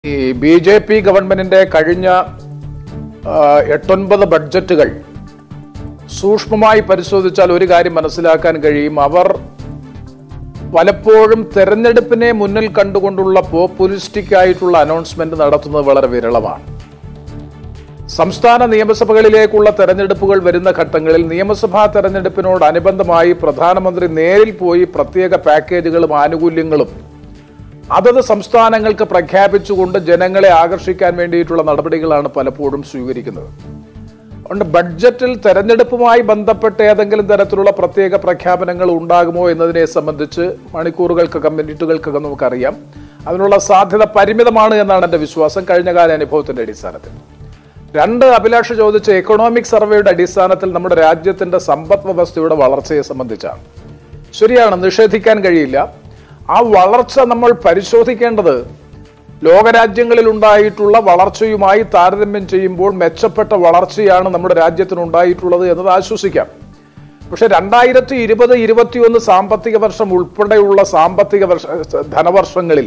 ഈ B J P ഗവൺമെന്റിന്റെ കഴിഞ്ഞ ആ, എട്ടൊൻപത് ബഡ്ജറ്റുകൾ സൂക്ഷ്മമായി പരിശോധിച്ചാൽ ഒരു കാര്യം മനസ്സിലാക്കാൻ കഴിയും അവർ പലപ്പോഴും തെരഞ്ഞെടുപ്പിനെ മുന്നിൽ കണ്ടുകൊണ്ടുള്ള പോപ്പുലിസ്റ്റിക് ആയിട്ടുള്ള അനൗൺസ്മെന്റ് നടത്തുന്നത് വളരെ വിരളമാണ് സംസ്ഥാന നിയമസഭകളിലേക്കുള്ള തെരഞ്ഞെടുപ്പുകൾ വരുന്ന ഘട്ടങ്ങളിൽ നിയമസഭാ തെരഞ്ഞെടുപ്പിനോടനുബന്ധമായി പ്രധാനമന്ത്രി നേരിൽ പോയി പ്രത്യേക പാക്കേജുകളും ആനുകൂല്യങ്ങളും അതത് സംസ്ഥാനങ്ങൾക്ക് പ്രഖ്യാപിച്ചുകൊണ്ട് ജനങ്ങളെ ആകർഷിക്കാൻ വേണ്ടിയിട്ടുള്ള നടപടികളാണ് പലപ്പോഴും സ്വീകരിക്കുന്നത് അതുകൊണ്ട് ബഡ്ജറ്റിൽ തെരഞ്ഞെടുപ്പുമായി ബന്ധപ്പെട്ട് ഏതെങ്കിലും തരത്തിലുള്ള പ്രത്യേക പ്രഖ്യാപനങ്ങൾ ഉണ്ടാകുമോ എന്നതിനെ സംബന്ധിച്ച് മണിക്കൂറുകൾക്കകം മിനിറ്റുകൾക്കകം നമുക്കറിയാം അതിനുള്ള സാധ്യത പരിമിതമാണ് എന്നാണ് എന്റെ വിശ്വാസം കഴിഞ്ഞകാല അനുഭവത്തിന്റെ അടിസ്ഥാനത്തിൽ രണ്ട് അഭിലാഷ് ചോദിച്ച എക്കണോമിക് സർവേയുടെ അടിസ്ഥാനത്തിൽ നമ്മുടെ രാജ്യത്തിന്റെ സമ്പദ് വ്യവസ്ഥയുടെ വളർച്ചയെ സംബന്ധിച്ചാണ് ശരിയാണ് നിഷേധിക്കാൻ കഴിയില്ല ആ വളർച്ച നമ്മൾ പരിശോധിക്കേണ്ടത് ലോകരാജ്യങ്ങളിൽ ഉണ്ടായിട്ടുള്ള വളർച്ചയുമായി താരതമ്യം ചെയ്യുമ്പോൾ മെച്ചപ്പെട്ട വളർച്ചയാണ് നമ്മുടെ രാജ്യത്തിന് ഉണ്ടായിട്ടുള്ളത് എന്നത് ആശ്വസിക്കാം പക്ഷെ രണ്ടായിരത്തി ഇരുപത് ഇരുപത്തിയൊന്ന് സാമ്പത്തിക വർഷം ഉൾപ്പെടെയുള്ള സാമ്പത്തിക വർഷ ധനവർഷങ്ങളിൽ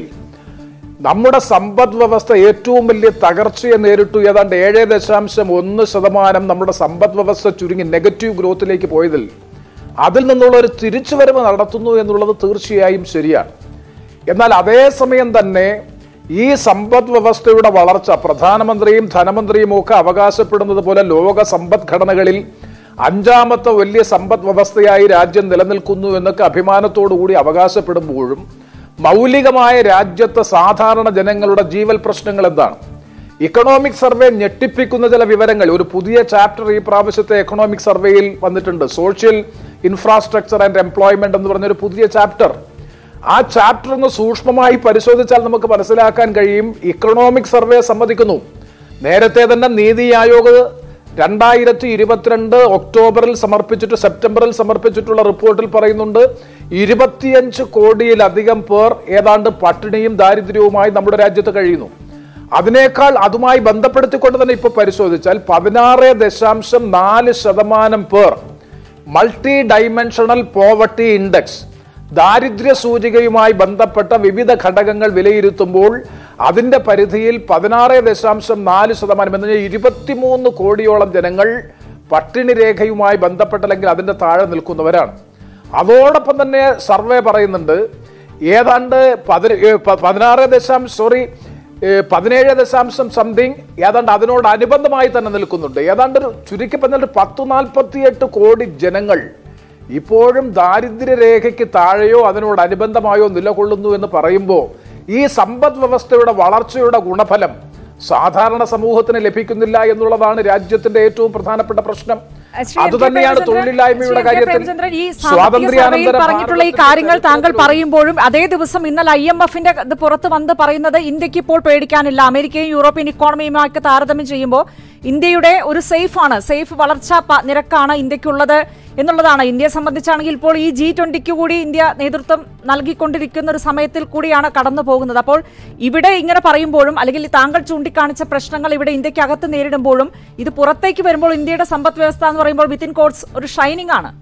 നമ്മുടെ സമ്പദ് വ്യവസ്ഥ ഏറ്റവും വലിയ തകർച്ചയെ നേരിട്ടു ഏതാണ്ട് ഏഴ് ദശാംശം ഒന്ന് ശതമാനം നമ്മുടെ സമ്പദ് വ്യവസ്ഥ ചുരുങ്ങി നെഗറ്റീവ് ഗ്രോത്തിലേക്ക് പോയതിൽ അതിൽ നിന്നുള്ള ഒരു തിരിച്ചുവരവ് നടത്തുന്നു എന്നുള്ളത് തീർച്ചയായും ശരിയാണ് എന്നാൽ അതേസമയം തന്നെ ഈ സമ്പദ് വ്യവസ്ഥയുടെ വളർച്ച പ്രധാനമന്ത്രിയും ധനമന്ത്രിയും ഒക്കെ അവകാശപ്പെടുന്നത് പോലെ ലോക സമ്പദ്ഘടനകളിൽ അഞ്ചാമത്തെ വലിയ സമ്പദ് വ്യവസ്ഥയായി രാജ്യം നിലനിൽക്കുന്നു എന്നൊക്കെ അഭിമാനത്തോടുകൂടി അവകാശപ്പെടുമ്പോഴും മൗലികമായ രാജ്യത്തെ സാധാരണ ജനങ്ങളുടെ ജീവൽ പ്രശ്നങ്ങൾ എന്താണ് ഇക്കണോമിക് സർവേ ഞെട്ടിപ്പിക്കുന്ന ചില വിവരങ്ങൾ ഒരു പുതിയ ചാപ്റ്റർ ഈ പ്രാവശ്യത്തെ എക്കണോമിക് സർവേയിൽ വന്നിട്ടുണ്ട് സോഷ്യൽ ഇൻഫ്രാസ്ട്രക്ചർ ആൻഡ് എംപ്ലോയ്മെന്റ് എന്ന് പറഞ്ഞൊരു പുതിയ ചാപ്റ്റർ ആ ചാപ്റ്റർ ഒന്ന് സൂക്ഷ്മമായി പരിശോധിച്ചാൽ നമുക്ക് മനസ്സിലാക്കാൻ കഴിയും ഇക്കണോമിക് സർവേ സമ്മതിക്കുന്നു നേരത്തെ തന്നെ നീതി ആയോഗ് രണ്ടായിരത്തി ഇരുപത്തിരണ്ട് ഒക്ടോബറിൽ സമർപ്പിച്ചിട്ട് സെപ്റ്റംബറിൽ സമർപ്പിച്ചിട്ടുള്ള റിപ്പോർട്ടിൽ പറയുന്നുണ്ട് ഇരുപത്തിയഞ്ച് കോടിയിലധികം പേർ ഏതാണ്ട് പട്ടിണിയും ദാരിദ്ര്യവുമായി നമ്മുടെ രാജ്യത്ത് കഴിയുന്നു അതിനേക്കാൾ അതുമായി ബന്ധപ്പെടുത്തിക്കൊണ്ട് തന്നെ ഇപ്പൊ പരിശോധിച്ചാൽ പതിനാറ് ദശാംശം നാല് ശതമാനം പേർ മൾട്ടി ഡൈമെൻഷണൽ പോവർട്ടി ഇൻഡെക്സ് ദാരിദ്ര്യ സൂചികയുമായി ബന്ധപ്പെട്ട വിവിധ ഘടകങ്ങൾ വിലയിരുത്തുമ്പോൾ അതിന്റെ പരിധിയിൽ പതിനാറ് ദശാംശം നാല് ശതമാനം എന്ന് പറഞ്ഞാൽ ഇരുപത്തിമൂന്ന് കോടിയോളം ജനങ്ങൾ പട്ടിണി രേഖയുമായി ബന്ധപ്പെട്ട അല്ലെങ്കിൽ അതിന്റെ താഴെ നിൽക്കുന്നവരാണ് അതോടൊപ്പം തന്നെ സർവേ പറയുന്നുണ്ട് ഏതാണ്ട് പതിന- ഏ, പ- പതിനാറ് ദശാംശം സോറി ഏ, പതിനേഴ് ദശാംശം സംതിങ് ഏതാണ്ട് അതിനോട് അനുബന്ധമായി തന്നെ നിൽക്കുന്നുണ്ട് ഏതാണ്ട് ഒരു ചുരുക്കി പറഞ്ഞാൽ ഒരു പത്ത് നാൽപ്പത്തിയെട്ട് കോടി ജനങ്ങൾ ഇപ്പോഴും ദാരിദ്ര്യ രേഖയ്ക്ക് താഴെയോ അതിനോട് അനുബന്ധമായോ നിലകൊള്ളുന്നു എന്ന് പറയുമ്പോൾ ഈ സമ്പദ് വ്യവസ്ഥയുടെ വളർച്ചയുടെ ഗുണഫലം സാധാരണ സമൂഹത്തിന് ലഭിക്കുന്നില്ല എന്നുള്ളതാണ് രാജ്യത്തിന്റെ ഏറ്റവും പ്രധാനപ്പെട്ട പ്രശ്നം ശ്രീ എം അത് കെ തന്നെയാണ് പ്രേമചന്ദ്രൻ- തൊഴിലില്ലായ്മയുടെ ശ്രീ എം കെ കാര്യത്തിൽ പ്രേമചന്ദ്രൻ, ഈ സാമ്പത്തിക സർവേയിൽ സ്വാതന്ത്ര്യാനന്തര പറഞ്ഞിട്ടുള്ള ഈ ഭാരതത്തിന്റെ കാര്യങ്ങൾ താങ്കൾ ചരിത്രത്തിലും പറയുമ്പോഴും അതേ ദിവസം ഇന്നലെ ഐ എം എഫിന്റെ ഇത് പുറത്ത് വന്ന് പറയുന്നത് ഇന്ത്യക്ക് ഇപ്പോൾ പേടിക്കാനില്ല അമേരിക്കയും യൂറോപ്യൻ ഇക്കോണമിയുമായിട്ട് താരതമ്യം ചെയ്യുമ്പോൾ ഇന്ത്യയുടെ ഒരു സേഫ് ആണ് സേഫ് വളർച്ചാ പ- നിരക്കാണ് ഇന്ത്യക്കുള്ളത് എന്നുള്ളതാണ് ഇന്ത്യയെ സംബന്ധിച്ചാണെങ്കിൽ ഇപ്പോൾ ഈ ജി ട്വന്റിക്ക് കൂടി ഇന്ത്യ നേതൃത്വം നൽകിക്കൊണ്ടിരിക്കുന്ന ഒരു സമയത്തിൽ കൂടിയാണ് കടന്നു പോകുന്നത് അപ്പോൾ ഇവിടെ ഇങ്ങനെ പറയുമ്പോഴും അല്ലെങ്കിൽ താങ്കൾ ചൂണ്ടിക്കാണിച്ച പ്രശ്നങ്ങൾ ഇവിടെ ഇന്ത്യക്കകത്ത് നേരിടുമ്പോഴും ഇത് പുറത്തേക്ക് വരുമ്പോൾ ഇന്ത്യയുടെ സമ്പദ് വ്യവസ്ഥ എന്ന് പറയുമ്പോൾ വിത്തിൻ കോഡ്സ് ഒരു ഷൈനിങ് ആണ്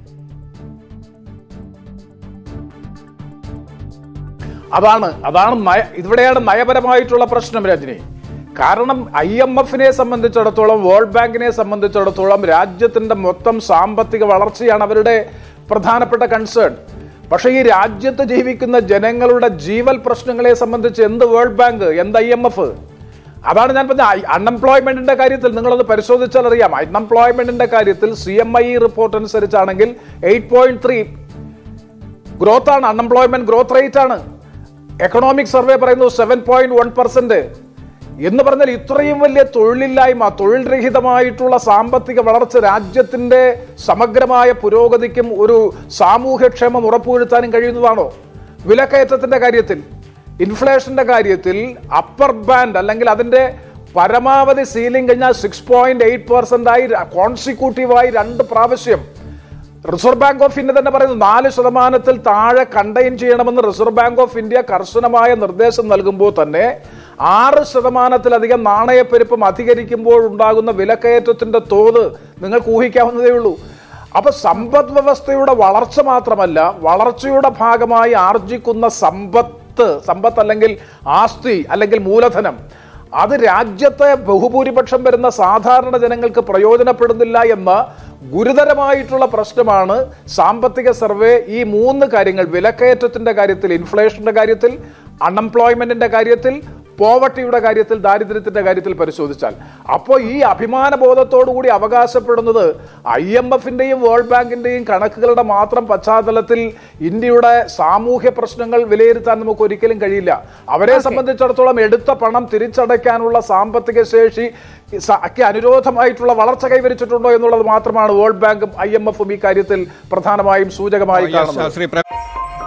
അതാണ് അതാണ് നയ ഇവിടെയാണ് നയപരമായിട്ടുള്ള പ്രശ്നം രജനി കാരണം ഐ എം എഫിനെ സംബന്ധിച്ചിടത്തോളം വേൾഡ് ബാങ്കിനെ സംബന്ധിച്ചിടത്തോളം രാജ്യത്തിന്റെ മൊത്തം സാമ്പത്തിക വളർച്ചയാണ് അവരുടെ പ്രധാനപ്പെട്ട കൺസേൺ പക്ഷേ ഈ രാജ്യത്ത് ജീവിക്കുന്ന ജനങ്ങളുടെ ജീവൽ പ്രശ്നങ്ങളെ സംബന്ധിച്ച് എന്ത് വേൾഡ് ബാങ്ക് എന്ത് ഐ എം എഫ് അതാണ് ഞാൻ പറഞ്ഞ അൺഎംപ്ലോയ്മെന്റിന്റെ കാര്യത്തിൽ നിങ്ങളൊന്ന് പരിശോധിച്ചാൽ അറിയാം അൺഎംപ്ലോയ്മെന്റിന്റെ കാര്യത്തിൽ സി എം ഐ റിപ്പോർട്ട് അനുസരിച്ചാണെങ്കിൽ എയ്റ്റ് പോയിന്റ് ത്രീ ഗ്രോത്ത് ആണ് അൺഎംപ്ലോയ്മെന്റ് ഗ്രോത്ത് റേറ്റ് ആണ് എക്കണോമിക് സർവേ പറയുന്നു സെവൻ പോയിന്റ് വൺ പെർസെന്റ് എന്ന് പറഞ്ഞാൽ ഇത്രയും വലിയ തൊഴിലില്ലായ്മ തൊഴിൽ രഹിതമായിട്ടുള്ള സാമ്പത്തിക വളർച്ച രാജ്യത്തിന്റെ സമഗ്രമായ പുരോഗതിക്കും ഒരു സാമൂഹ്യക്ഷേമം ഉറപ്പുവരുത്താനും കഴിയുന്നതാണോ വിലക്കയറ്റത്തിന്റെ കാര്യത്തിൽ ഇൻഫ്ലേഷന്റെ കാര്യത്തിൽ അപ്പർ ബാൻഡ് അല്ലെങ്കിൽ അതിന്റെ പരമാവധി സീലിംഗ് കഴിഞ്ഞാൽ സിക്സ് പോയിന്റ് എയ്റ്റ് പെർസെന്റ് ആയി കോൺസിക്യൂട്ടീവായി രണ്ട് പ്രാവശ്യം റിസർവ് ബാങ്ക് ഓഫ് ഇന്ത്യ തന്നെ പറയുന്നു നാല് ശതമാനത്തിൽ താഴെ കണ്ടെയ്ൻ ചെയ്യണമെന്ന് റിസർവ് ബാങ്ക് ഓഫ് ഇന്ത്യ കർശനമായ നിർദ്ദേശം നൽകുമ്പോൾ തന്നെ ആറ് ശതമാനത്തിലധികം നാണയപ്പെരുപ്പം അധികരിക്കുമ്പോൾ ഉണ്ടാകുന്ന വിലക്കയറ്റത്തിന്റെ തോത് നിങ്ങൾക്ക് ഊഹിക്കാവുന്നതേ ഉള്ളൂ അപ്പൊ സമ്പദ് വ്യവസ്ഥയുടെ വളർച്ച മാത്രമല്ല വളർച്ചയുടെ ഭാഗമായി ആർജിക്കുന്ന സമ്പത്ത് സമ്പത്ത് സമ്പത്ത് അല്ലെങ്കിൽ ആസ്തി അല്ലെങ്കിൽ മൂലധനം അത് രാജ്യത്തെ ബഹുഭൂരിപക്ഷം വരുന്ന സാധാരണ ജനങ്ങൾക്ക് പ്രയോജനപ്പെടുന്നില്ല എന്ന ഗുരുതരമായിട്ടുള്ള പ്രശ്നമാണ് സാമ്പത്തിക സർവേ ഈ മൂന്ന് കാര്യങ്ങൾ വിലക്കയറ്റത്തിന്റെ കാര്യത്തിൽ ഇൻഫ്ലേഷന്റെ കാര്യത്തിൽ അൺഎംപ്ലോയ്മെന്റിന്റെ കാര്യത്തിൽ പോവർട്ടിയുടെ കാര്യത്തിൽ ദാരിദ്ര്യത്തിന്റെ കാര്യത്തിൽ പരിശോധിച്ചാൽ അപ്പോൾ ഈ അഭിമാന ബോധത്തോടുകൂടി അവകാശപ്പെടുന്നത് ഐ എം എഫിന്റെയും വേൾഡ് ബാങ്കിന്റെയും കണക്കുകളുടെ മാത്രം പശ്ചാത്തലത്തിൽ ഇന്ത്യയുടെ സാമൂഹ്യ പ്രശ്നങ്ങൾ വിലയിരുത്താൻ നമുക്ക് ഒരിക്കലും കഴിയില്ല അവരെ സംബന്ധിച്ചിടത്തോളം എടുത്ത പണം തിരിച്ചടയ്ക്കാനുള്ള സാമ്പത്തിക ശേഷി സ- ക്ക് അനുരോധമായിട്ടുള്ള വളർച്ച കൈവരിച്ചിട്ടുണ്ടോ എന്നുള്ളത് മാത്രമാണ് വേൾഡ് ബാങ്കും ഐ എം എഫും ഈ കാര്യത്തിൽ പ്രധാനമായും സൂചകമായി Yes, കാണുന്നത് ശ്രീ പ്ര-